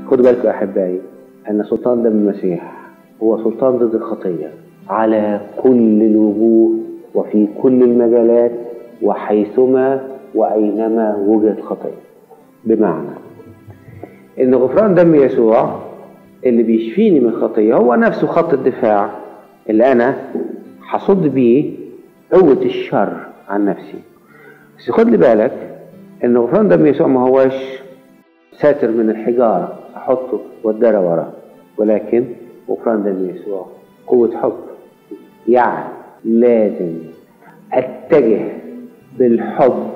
خدوا بالكم يا أحبائي أن سلطان دم المسيح هو سلطان ضد الخطية على كل الوجوه وفي كل المجالات وحيثما وأينما وجد خطية بمعنى إن غفران دم يسوع اللي بيشفيني من خطية هو نفسه خط الدفاع اللي أنا هصد بيه قوة الشر عن نفسي بس خد لي بالك إن غفران دم يسوع ما هوش ساتر من الحجارة أحطه وأدرى وراه ولكن غفران دم يسوع قوة حب يعني لازم أتجه بالحب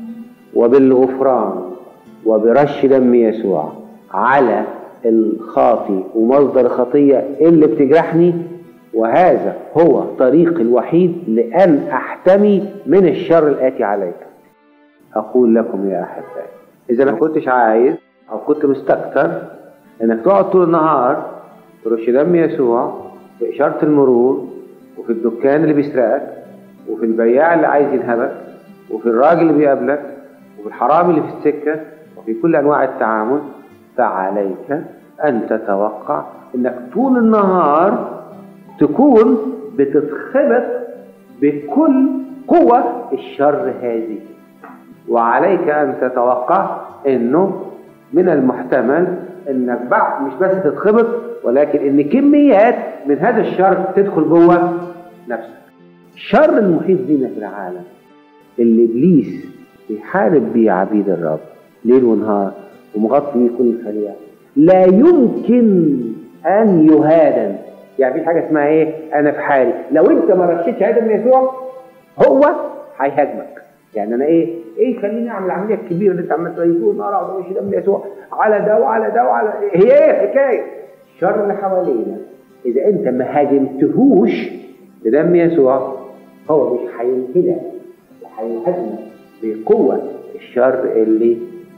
وبالغفران وبرش دم يسوع على الخاطي ومصدر الخطية اللي بتجرحني وهذا هو الطريق الوحيد لأن أحتمي من الشر الآتي عليك أقول لكم يا أحبائي إذا ما كنتش عايز أو كنت مستكتر إنك تقعد طول النهار ترش دم يسوع في إشارة المرور وفي الدكان اللي بيسرقك وفي البياع اللي عايز ينهبك وفي الراجل اللي بيقابلك وفي الحرامي اللي في السكة وفي كل أنواع التعامل فعليك أن تتوقع إنك طول النهار تكون بتتخبط بكل قوة الشر هذه وعليك أن تتوقع إنه من المحتمل إنك بعد مش بس تتخبط ولكن إن كميات من هذا الشر تدخل جوه نفسك الشر المحيط بينا في العالم اللي إبليس بيحارب بيه عبيد الرب ليل ونهار ومغطي بيه كل الخليقة لا يمكن أن يهادن يعني في حاجة اسمها إيه أنا في حالي لو أنت ما رشيتش عدم يسوع هو هيهاجمك يعني أنا إيه إيه يخليني أعمل العملية الكبيرة اللي أنت عمال تقول طول النهار أقعد أمشي دم يسوع على ده وعلى ده وعلى هي إيه الحكاية الشر اللي حوالينا إذا أنت ما هاجمتهوش بدم يسوع هو مش هينهدك هينهزمك بقوة الشر اللي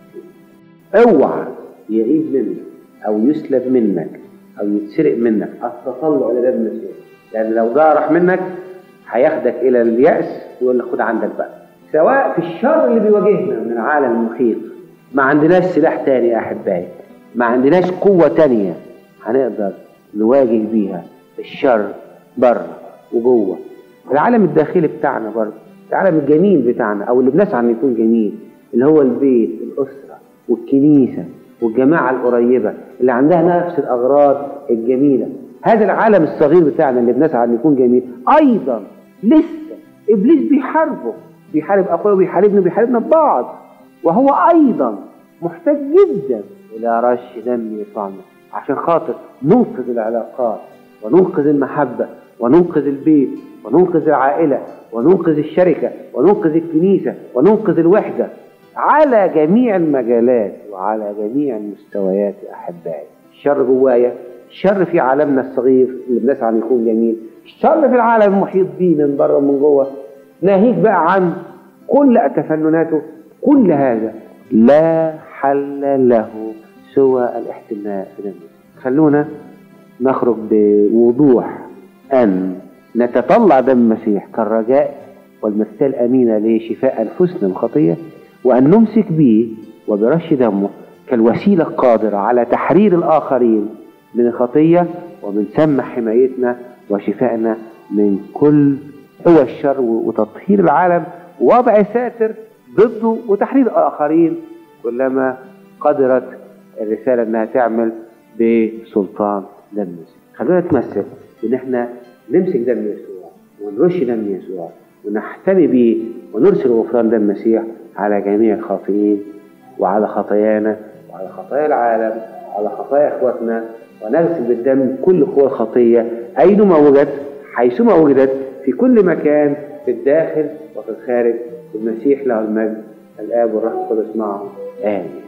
اوعى يغيب منك او يسلب منك او يتسرق منك التطلع الى دم المسيح لان لو ده راح منك هياخدك الى اليأس ويقول لك خد عندك بقى سواء في الشر اللي بيواجهنا من العالم المحيط ما عندناش سلاح تاني يا احبائي ما عندناش قوة تانية هنقدر نواجه بيها الشر بره وجوه العالم الداخلي بتاعنا برضه العالم الجميل بتاعنا او اللي بنسعى انه يكون جميل اللي هو البيت الاسره والكنيسه والجماعه القريبه اللي عندها نفس الاغراض الجميله هذا العالم الصغير بتاعنا اللي بنسعى انه يكون جميل ايضا لسه ابليس بيحاربه بيحارب اخوه وبيحاربنا وبيحاربنا ببعض وهو ايضا محتاج جدا الى رش دم يسوعنا عشان خاطر ننقذ العلاقات وننقذ المحبه وننقذ البيت وننقذ العائله وننقذ الشركة وننقذ الكنيسة وننقذ الوحدة على جميع المجالات وعلى جميع المستويات أحبائي الشر جوايا الشر في عالمنا الصغير اللي بنسعى أن يكون جميل الشر في العالم المحيط بيه من بره ومن جوه ناهيك بقى عن كل تفنناته كل هذا لا حل له سوى الاحتماء في دمه خلونا نخرج بوضوح أن نتطلع دم المسيح كالرجاء والمثال الأمينة لشفاء أنفسنا من الخطية وأن نمسك به وبرش دمه كالوسيلة القادرة على تحرير الآخرين من الخطية ومن ثم حمايتنا وشفائنا من كل قوى الشر وتطهير العالم ووضع ساتر ضده وتحرير الآخرين كلما قدرت الرسالة أنها تعمل بسلطان دم المسيح خلونا نتمسك إن احنا نمسك دم يسوع ونرش دم يسوع ونحتمي به ونرسل غفران دم المسيح على جميع الخاطئين وعلى خطايانا وعلى خطايا العالم وعلى خطايا اخواتنا ونغسل بالدم كل قوى الخطيه اينما وجدت حيثما وجدت في كل مكان في الداخل وفي الخارج المسيح له المجد الاب والروح القدس معه امين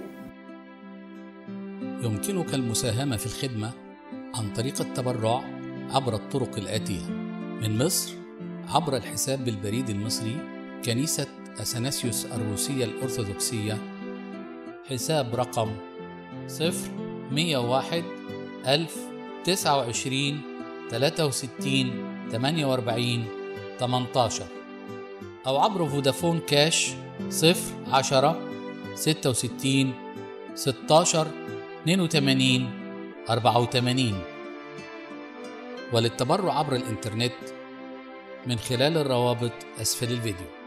يمكنك المساهمه في الخدمه عن طريق التبرع عبر الطرق الآتية من مصر عبر الحساب بالبريد المصري كنيسة أثناسيوس الروسية الأرثوذكسية حساب رقم صفر مية واحد ألف تسعة وعشرين تلاتة وستين تمانية وأربعين تمنتاشر أو عبر فودافون كاش صفر عشرة ستة وستين ستاشر 82 84 وللتبرع عبر الإنترنت من خلال الروابط أسفل الفيديو